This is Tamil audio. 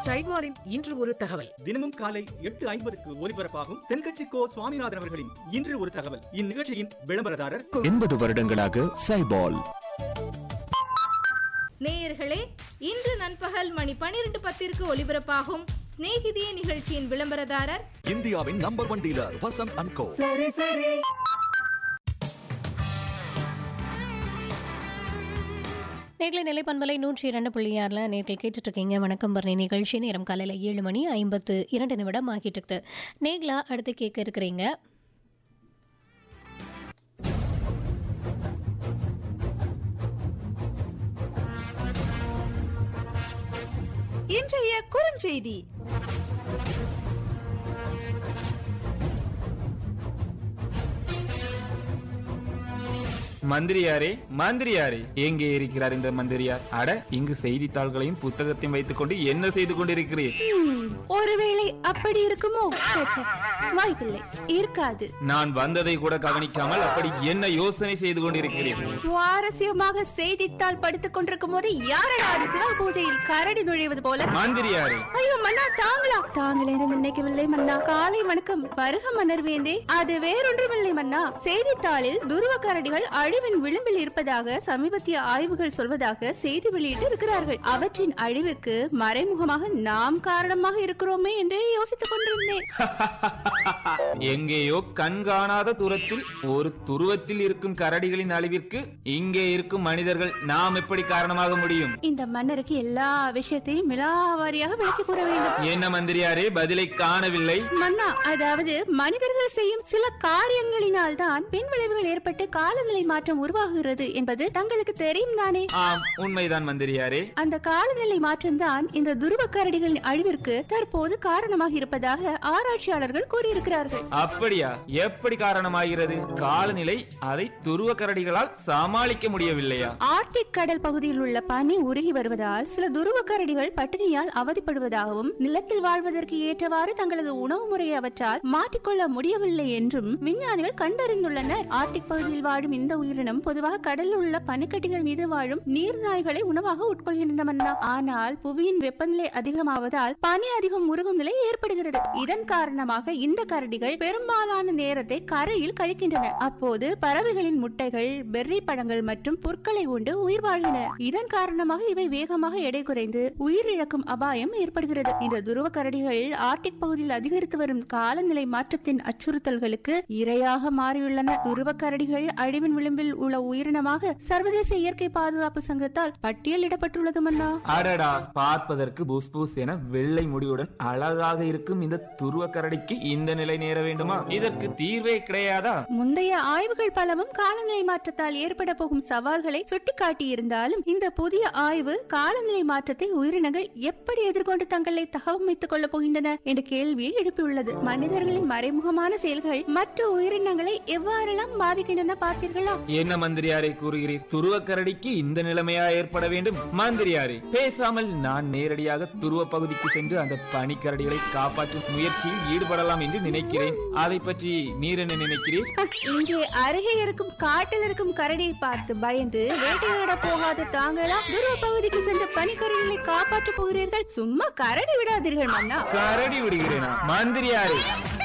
சைவாரின் இன்று ஒரு தகவல் தினமும் காலை எட்டு ஐம்பதுக்கு ஒலிபரப்பாகும் தென்கட்சி கோ சுவாமிநாதன் அவர்களின் இன்று ஒரு தகவல் இந்நிகழ்ச்சியின் விளம்பரதாரர் எண்பது வருடங்களாக சைபால் நேயர்களே இன்று நண்பகல் மணி பனிரெண்டு பத்திற்கு ஒலிபரப்பாகும் சிநேகிதியே நிகழ்ச்சியின் விளம்பரதாரர் இந்தியாவின் number one dealer Vasanth and co நேர்களை நிலைப்பண்பலை நூற்றி இரண்டு புள்ளி ஆறில் நேர்கள் கேட்டுட்டு இருக்கீங்க வணக்கம் பரணி நிகழ்ச்சி நேரம் காலையில் ஏழு மணி ஐம்பத்து இரண்டு நிமிடம் ஆகிட்டு இருக்குது நேர்களா அடுத்து கேட்க இருக்கிறீங்க இன்றைய குறுஞ்செய்தி மந்திரியாரே மந்திரியாரே எங்கே இருக்கிறார் இந்த மந்திரியார் அட இங்கு செய்தித்தாள்களையும் புத்தகத்தையும் வைத்துக் கொண்டு என்ன செய்து கொண்டிருக்கிறீர் ஒருவேளை அப்படி இருக்குமோ ச்சே, ச்சே. வாய்ப்பில்லை இருக்காது நான் வந்ததை கூட கவனிக்காமல் அப்படி என்ன யோசனை செய்து கொண்டிருக்கிறீர் சுவாரஸ்யமாக செய்தித்தாள் படித்துக் கொண்டிருக்கும் போது யாரடா அது சிவ பூஜையில் கரடி நுழைவது போல மந்திரியாரே ஐயோ மன்னா தாங்களா தாங்கள் என்று நினைக்கவில்லை மன்னா காலை வணக்கம் வருக மன்னர் வேந்தே அது வேறொன்றுமில்லை மன்னா செய்தித்தாளில் துருவ கரடிகள் அழிவின் விளிம்பில் இருப்பதாக சமீபத்திய ஆய்வுகள் சொல்வதாக செய்தி வெளியிட்டு இருக்கிறார்கள் அவற்றின் அழிவிற்கு மறைமுகமாக நாம் காரணமாக இருக்கிறோமே என்று யோசித்துக் கொண்டிருந்தேன் எங்கேயோ கண் காணாத தூரத்தில் ஒரு துருவத்தில் இருக்கும் கரடிகளின் அழிவிற்கு இங்கே இருக்கும் மனிதர்கள் நாம் எப்படி காரணமாக முடியும் இந்த மன்னருக்கு எல்லா விஷயத்தையும் மிலாவாரியாக விளக்கி கூற வேண்டும் என்ன மந்திரியாரே பதிலை காணவில்லை மன்னா அதாவது மனிதர்கள் செய்யும் சில காரியங்களினால் தான் பின் விளைவுகள் ஏற்பட்டு காலநிலை மாற்றம் உருவாகுகிறது என்பது தங்களுக்கு தெரியும் தானே ஆம் உண்மைதான் மந்திரியாரே அந்த காலநிலை மாற்றம் தான் இந்த துருவ கரடிகளின் அழிவிற்கு தற்போது காரணமாக இருப்பதாக ஆராய்ச்சியாளர்கள் கூறியிருக்கிறார்கள் அப்படியா எப்படி காரணமாகிறது காலநிலை அதை துருவ கரடிகளால் சமாளிக்க முடியவில்லையா ஆர்டிக் கடல் பகுதியில் உள்ள பனி உருகி வருவதால் சில துருவ கரடிகள் பட்டினியால் அவதிப்படுவதாகவும் நிலத்தில் வாழ்வதற்கு ஏற்றவாறு தங்களது உணவு முறையை அவற்றால் மாற்றிக்கொள்ள முடியவில்லை என்றும் விஞ்ஞானிகள் கண்டறிந்துள்ளனர் ஆர்டிக் பகுதியில் வாழும் இந்த உயிரினம் பொதுவாக கடலில் உள்ள பனிக்கட்டிகள் மீது வாழும் நீர்நாய்களை உணவாக உட்கொள்கின்றன ஆனால் புவியின் வெப்பநிலை அதிகமாவதால் பனி அதிகம் உருகும் நிலை ஏற்படுகிறது இதன் காரணமாக இந்த கரடிகள் பெரும்பாலான நேரத்தை கரையில் கழிக்கின்றன அப்போது பறவைகளின் முட்டைகள் பெர்ரி பழங்கள் மற்றும் புற்களை உண்டு உயிர் வாழ்கின்றன இதன் காரணமாக இவை வேகமாக எடை குறைந்து உயிரிழக்கும் அபாயம் ஏற்படுகிறது இந்த துருவ கரடிகள் ஆர்டிக் பகுதியில் அதிகரித்து வரும் காலநிலை மாற்றத்தின் அச்சுறுத்தல்களுக்கு இரையாக மாறியுள்ளன துருவ கரடிகள் அழிவின் விளிம்பில் உள்ள உயிரினமாக சர்வதேச இயற்கை பாதுகாப்பு சங்கத்தால் பட்டியலிடப்பட்டுள்ளது மன்னா அடடா பார்ப்பதற்கு பூஸ் பூஸ் என வெள்ளை முடியுடன் அழகாக இருக்கும் இந்த துருவ கரடிக்கு இந்த நிலை நேர வேண்டுமா இதற்கு தீர்வே கிடையாதா முந்தைய ஆய்வுகள் பலவும் காலநிலை மாற்றத்தால் ஏற்பட போகும் சவால்களை சுட்டிக்காட்டியிருந்தாலும் இந்த புதிய ஆய்வு காலநிலை மாற்றத்தை உயிரினங்கள் எப்படி எதிர்கொண்டு தங்களை தகவமைத்துக் கொள்ளப் போகின்றன என்ற கேள்வியை எழுப்பியுள்ளது மனிதர்களின் மறைமுகமான செயல்கள் மற்ற உயிரினங்களை எவ்வாறெல்லாம் பாதிக்கின்றன பார்த்தீர்களா என்ன மந்திரியாரை கூறுகிறீர் துருவ கரடிக்கு இந்த நிலைமையா ஏற்பட வேண்டும் மந்திரியாரே பேசாமல் நான் நேரடியாக துருவ பகுதிக்கு சென்று அந்த பனிக்கரடிகளை காப்பாற்றும் முயற்சியில் ஈடுபடலாம் என்று நினைக்கிறேன் அதை பற்றி நீர் என்ன நினைக்கிறீர் இங்கே அருகே இருக்கும் காட்டில் இருக்கும் கரடியை பார்த்து பயந்து வேட்டையாட போகாத தாங்களா துருவ பகுதிக்கு சென்று பனிக்கரடிகளை காப்பாற்றப் போகிறீர்கள் சும்மா கரடி விடாதீர்கள் மன்னா கரடி விடுகிறேனா மந்திரியாரே